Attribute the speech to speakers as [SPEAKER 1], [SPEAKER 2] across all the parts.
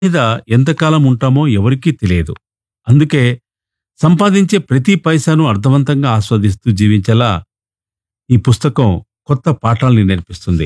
[SPEAKER 1] మీద ఎంతకాలం ఉంటామో ఎవరికీ తెలియదు అందుకే సంపాదించే ప్రతి పైసాను అర్థవంతంగా ఆస్వాదిస్తూ జీవించేలా ఈ పుస్తకం కొత్త పాఠాల్ని నేర్పిస్తుంది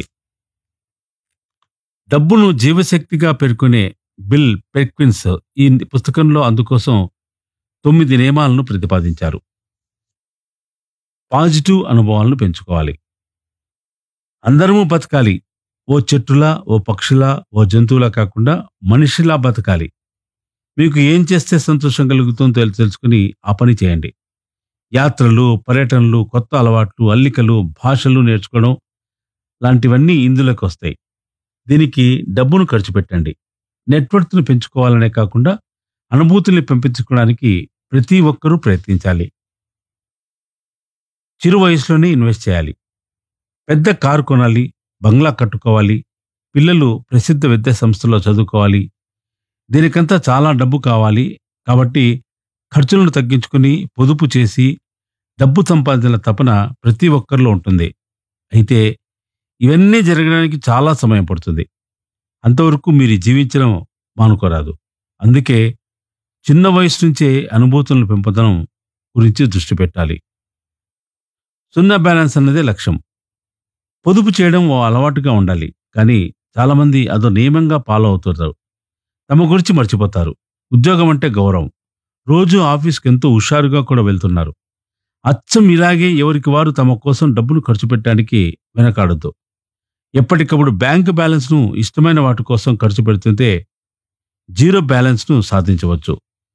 [SPEAKER 1] డబ్బును జీవశక్తిగా పేర్కొనే బిల్ పెర్క్విన్స్ ఈ పుస్తకంలో అందుకోసం తొమ్మిది నియమాలను ప్రతిపాదించారు పాజిటివ్ అనుభవాలను పెంచుకోవాలి అందరము బతకాలి ఓ చెట్టులా ఓ పక్షులా ఓ జంతువులా కాకుండా మనిషిలా బతకాలి మీకు ఏం చేస్తే సంతోషం కలుగుతుందో తెలు- తెలుసుకుని ఆ పని చేయండి యాత్రలు పర్యటనలు కొత్త అలవాట్లు అల్లికలు భాషలు నేర్చుకోవడం లాంటివన్నీ ఇందులోకి వస్తాయి దీనికి డబ్బును ఖర్చు పెట్టండి నెట్వర్క్ను పెంచుకోవాలనే కాకుండా అనుభూతుల్ని పెంపించుకోవడానికి ప్రతి ఒక్కరూ ప్రయత్నించాలి చిరు వయసులోనే ఇన్వెస్ట్ చేయాలి పెద్ద కారు కొనాలి బంగ్లా కట్టుకోవాలి పిల్లలు ప్రసిద్ధ విద్యా సంస్థలో చదువుకోవాలి దీనికంతా చాలా డబ్బు కావాలి కాబట్టి ఖర్చులను తగ్గించుకుని పొదుపు చేసి డబ్బు సంపాదించిన తపన ప్రతి ఒక్కరిలో ఉంటుంది అయితే ఇవన్నీ జరగడానికి చాలా సమయం పడుతుంది అంతవరకు మీరు జీవించడం మానుకోరాదు అందుకే చిన్న వయసు నుంచే అనుభూతులను పెంపొందడం గురించి దృష్టి పెట్టాలి సున్నా బ్యాలెన్స్ అన్నదే లక్ష్యం పొదుపు చేయడం ఓ అలవాటుగా ఉండాలి కానీ చాలామంది అదో నియమంగా ఫాలో అవుతుంటారు తమ గురించి మర్చిపోతారు ఉద్యోగం అంటే గౌరవం రోజు ఆఫీస్కి ఎంతో హుషారుగా కూడా వెళ్తున్నారు అచ్చం ఇలాగే ఎవరికి వారు తమ కోసం డబ్బును ఖర్చు పెట్టడానికి వెనకాడద్దు ఎప్పటికప్పుడు బ్యాంకు బ్యాలెన్స్ను ఇష్టమైన వాటి కోసం ఖర్చు పెడుతుంటే జీరో బ్యాలెన్స్ను సాధించవచ్చు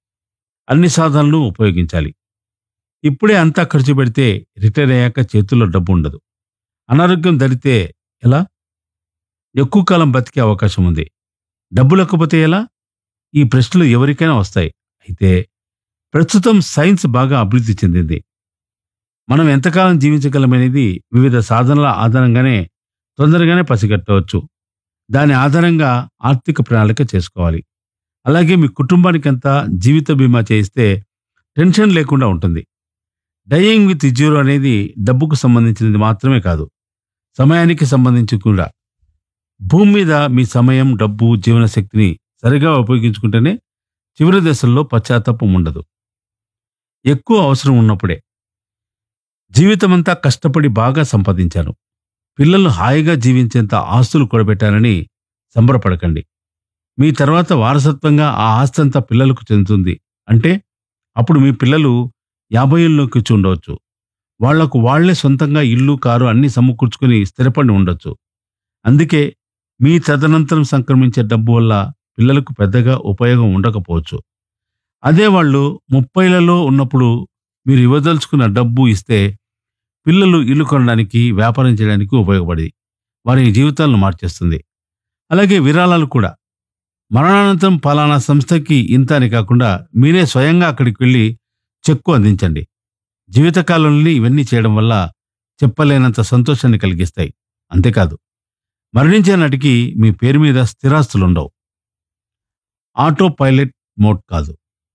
[SPEAKER 1] అన్ని సాధనలు ఉపయోగించాలి ఇప్పుడే అంతా ఖర్చు పెడితే రిటైర్ అయ్యాక చేతుల్లో డబ్బు ఉండదు అనారోగ్యం ధరితే ఎలా ఎక్కువ కాలం బతికే అవకాశం ఉంది డబ్బు లేకపోతే ఎలా ఈ ప్రశ్నలు ఎవరికైనా వస్తాయి అయితే ప్రస్తుతం సైన్స్ బాగా అభివృద్ధి చెందింది మనం ఎంతకాలం జీవించగలమనేది వివిధ సాధనల ఆధారంగానే తొందరగానే పసిగట్టవచ్చు దాని ఆధారంగా ఆర్థిక ప్రణాళిక చేసుకోవాలి అలాగే మీ కుటుంబానికంతా జీవిత బీమా చేయిస్తే టెన్షన్ లేకుండా ఉంటుంది డయింగ్ విత్ జీరో అనేది డబ్బుకు సంబంధించినది మాత్రమే కాదు సమయానికి సంబంధించి కూడా భూమి మీద మీ సమయం డబ్బు జీవన శక్తిని సరిగా ఉపయోగించుకుంటేనే చివరి దశల్లో పశ్చాత్తాపం ఉండదు ఎక్కువ అవసరం ఉన్నప్పుడే జీవితమంతా కష్టపడి బాగా సంపాదించాను పిల్లలు హాయిగా జీవించేంత ఆస్తులు కూడబెట్టారని సంబరపడకండి మీ తర్వాత వారసత్వంగా ఆ ఆస్తి అంతా పిల్లలకు చెందుతుంది అంటే అప్పుడు మీ పిల్లలు యాభైల్లోకి వచ్చి ఉండవచ్చు వాళ్లకు వాళ్లే సొంతంగా ఇల్లు కారు అన్ని సమకూర్చుకుని స్థిరపడి ఉండొచ్చు అందుకే మీ తదనంతరం సంక్రమించే డబ్బు వల్ల పిల్లలకు పెద్దగా ఉపయోగం ఉండకపోవచ్చు అదే వాళ్ళు ముప్పైలలో ఉన్నప్పుడు మీరు ఇవ్వదలుచుకున్న డబ్బు ఇస్తే పిల్లలు ఇల్లు కొనడానికి వ్యాపారం చేయడానికి ఉపయోగపడి వారి జీవితాలను మార్చేస్తుంది అలాగే విరాళాలు కూడా మరణానంతరం ఫలానా సంస్థకి ఇంత అని కాకుండా మీరే స్వయంగా అక్కడికి వెళ్ళి చెక్కు అందించండి జీవితకాలంలో ఇవన్నీ చేయడం వల్ల చెప్పలేనంత సంతోషాన్ని కలిగిస్తాయి అంతేకాదు మరణించే నాటికి మీ పేరు మీద స్థిరాస్తులు ఉండవు ఆటో పైలట్ మోడ్ కాదు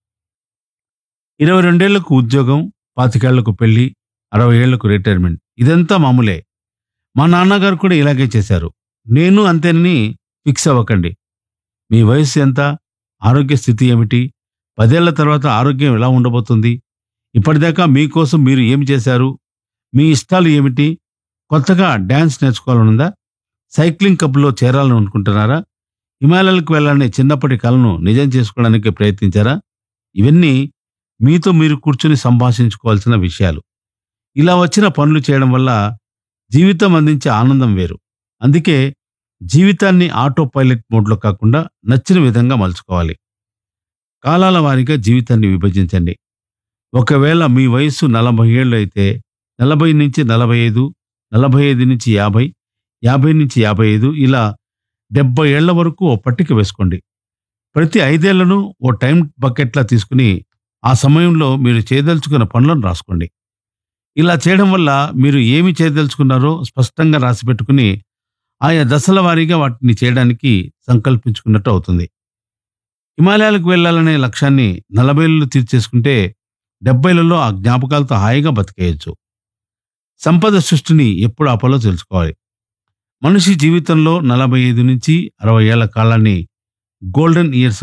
[SPEAKER 1] ఇరవై రెండేళ్లకు ఉద్యోగం పాతికేళ్లకు పెళ్లి అరవై ఏళ్లకు రిటైర్మెంట్ ఇదంతా మామూలే మా నాన్నగారు కూడా ఇలాగే చేశారు నేను అంతేనని ఫిక్స్ అవ్వకండి మీ వయసు ఎంత ఆరోగ్య స్థితి ఏమిటి పదేళ్ల తర్వాత ఆరోగ్యం ఎలా ఉండబోతుంది ఇప్పటిదాకా మీకోసం మీరు ఏం చేశారు మీ ఇష్టాలు ఏమిటి కొత్తగా డ్యాన్స్ నేర్చుకోవాలనుందా సైక్లింగ్ క్లబ్లో చేరాలని అనుకుంటున్నారా హిమాలయాలకు వెళ్ళాలనే చిన్నప్పటి కలను నిజం చేసుకోవడానికి ప్రయత్నించారా ఇవన్నీ మీతో మీరు కూర్చుని సంభాషించుకోవాల్సిన విషయాలు ఇలా వచ్చిన పనులు చేయడం వల్ల జీవితం అందించే ఆనందం వేరు అందుకే జీవితాన్ని ఆటో పైలట్ మోడ్లో కాకుండా నచ్చిన విధంగా మలుచుకోవాలి కాలాల వారీగా జీవితాన్ని విభజించండి ఒకవేళ మీ వయస్సు నలభై ఏళ్ళు అయితే నలభై నుంచి నలభై ఐదు నలభై ఐదు నుంచి యాభై యాభై నుంచి యాభై ఐదు ఇలా డెబ్బై ఏళ్ల వరకు ఓ పట్టిక వేసుకోండి ప్రతి ఐదేళ్లను ఓ టైం బకెట్లా తీసుకుని ఆ సమయంలో మీరు చేయదలుచుకున్న పనులను రాసుకోండి ఇలా చేయడం వల్ల మీరు ఏమి చేయదలుచుకున్నారో స్పష్టంగా రాసి పెట్టుకుని ఆయా దశల వారీగా వాటిని చేయడానికి సంకల్పించుకున్నట్టు అవుతుంది హిమాలయాలకు వెళ్ళాలనే లక్ష్యాన్ని నలభైలలో తీర్చేసుకుంటే డెబ్బైలలో ఆ జ్ఞాపకాలతో హాయిగా బతికేయచ్చు సంపద సృష్టిని ఎప్పుడు ఆపాలో తెలుసుకోవాలి మనిషి జీవితంలో నలభై ఐదు నుంచి అరవై ఏళ్ల కాలాన్ని గోల్డెన్ ఇయర్స్